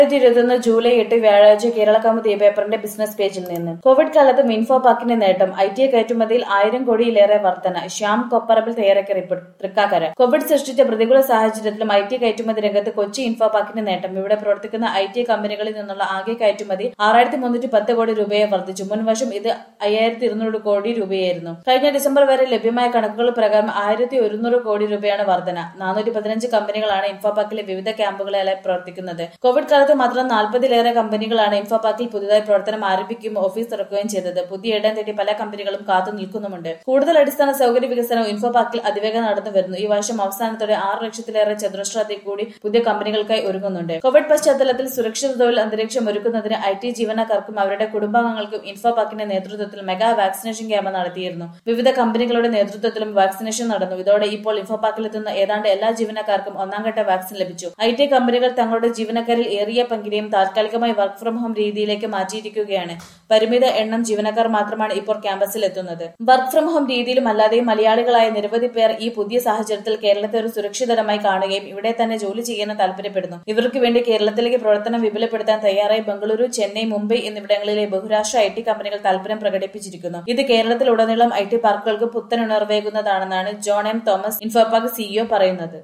രണ്ടായിരത്തി ഇരുപത്തൊന്ന് ജൂലൈ എട്ട് വ്യാഴാഴ്ച കേരള കൗമുദി പേപ്പറിന്റെ ബിസിനസ് പേജിൽ നിന്ന് കോവിഡ് കാലത്ത് മിൻഫോ പാക്കിന്റെ നേട്ടം ഐ ടി കയറ്റുമതിയിൽ ആയിരം കോടിയിലേറെ വർധന ശ്യാം കൊപ്പറമ്പിൽ തയ്യാറാക്കിയ റിപ്പോർട്ട് തൃക്കാക്കര കോവിഡ് സൃഷ്ടിച്ച പ്രതികൂല സാഹചര്യത്തിലും ഐ ടി കയറ്റുമതി രംഗത്ത് കൊച്ചി ഇൻഫോ പാക്കിന്റെ നേട്ടം ഇവിടെ പ്രവർത്തിക്കുന്ന ഐ ടി കമ്പനികളിൽ നിന്നുള്ള ആകെ കയറ്റുമതി ആറായിരത്തി മുന്നൂറ്റി പത്ത് കോടി രൂപയെ വർദ്ധിച്ചു മുൻവർഷം ഇത് അയ്യായിരത്തി ഇരുന്നൂറ് കോടി രൂപയായിരുന്നു കഴിഞ്ഞ ഡിസംബർ വരെ ലഭ്യമായ കണക്കുകൾ പ്രകാരം ആയിരത്തി ഒരുന്നൂറ് കോടി രൂപയാണ് വർധന നാനൂറ്റി പതിനഞ്ച് കമ്പനികളാണ് ഇൻഫോപാക്കിലെ വിവിധ ക്യാമ്പുകളിലായി പ്രവർത്തിക്കുന്നത് കോവിഡ് കാലത്ത് മാത്രം നാൽപ്പതിലേറെ കമ്പനികളാണ് ഇൻഫോപാക്കിൽ പുതുതായി പ്രവർത്തനം ആരംഭിക്കുകയും ഓഫീസ് തുറക്കുകയും ചെയ്തത് പുതിയ ഇടം തേടി പല കമ്പനികളും കാത്തു നിൽക്കുന്നുമുണ്ട് കൂടുതൽ അടിസ്ഥാന സൗകര്യ വികസനം ഇൻഫോപാക്കിൽ അതിവേഗം നടന്നു വരുന്നു ഈ വർഷം അവസാനത്തോടെ ആറ് ലക്ഷത്തിലേറെ ചതുരശ്രത്തിൽ കൂടി പുതിയ കമ്പനികൾക്കായി ഒരുങ്ങുന്നുണ്ട് കോവിഡ് പശ്ചാത്തലത്തിൽ സുരക്ഷിത തൊഴിൽ അന്തരീക്ഷം ഒരുക്കുന്നതിന് ഐ ടി ജീവനക്കാർക്കും അവരുടെ കുടുംബാംഗങ്ങൾക്കും ഇൻഫോപാക്കിന്റെ നേതൃത്വത്തിൽ മെഗാ വാക്സിനേഷൻ ക്യാമ്പ് നടത്തിയിരുന്നു വിവിധ കമ്പനികളുടെ നേതൃത്വത്തിലും വാക്സിനേഷൻ നടന്നു ഇതോടെ ഇപ്പോൾ ഇൻഫോപാക്കിലെത്തുന്ന ഏതാണ്ട് എല്ലാ ജീവനക്കാർക്കും ഒന്നാം ഘട്ട വാക്സിൻ ലഭിച്ചു ഐ ടി കമ്പനികൾ തങ്ങളുടെ ജീവനക്കാരിൽ ഏറിയ പങ്കിനെയും താൽക്കാലികമായി വർക്ക് ഫ്രം ഹോം രീതിയിലേക്ക് മാറ്റിയിരിക്കുകയാണ് പരിമിത എണ്ണം ജീവനക്കാർ മാത്രമാണ് ഇപ്പോൾ ക്യാമ്പസിൽ എത്തുന്നത് വർക്ക് ഫ്രം ഹോം രീതിയിലും അല്ലാതെയും മലയാളികളായ നിരവധി പേർ ഈ പുതിയ സാഹചര്യത്തിൽ കേരളത്തെ ഒരു സുരക്ഷിതരമായി കാണുകയും ഇവിടെ തന്നെ ജോലി ചെയ്യാൻ താല്പര്യപ്പെടുന്നു ഇവർക്ക് വേണ്ടി കേരളത്തിലേക്ക് പ്രവർത്തനം വിപുലപ്പെടുത്താൻ തയ്യാറായി ബംഗളൂരു ചെന്നൈ മുംബൈ എന്നിവിടങ്ങളിലെ ബഹുരാഷ്ട്ര ഐ ടി കമ്പനികൾ താല്പര്യം പ്രകടിപ്പിച്ചിരിക്കുന്നു ഇത് കേരളത്തിലുടനീളം ഐ ടി പാർക്കുകൾക്ക് പുത്തൻ ഉണർവേകുന്നതാണെന്നാണ് John M Thomas Infopark CEO പറയുന്നത്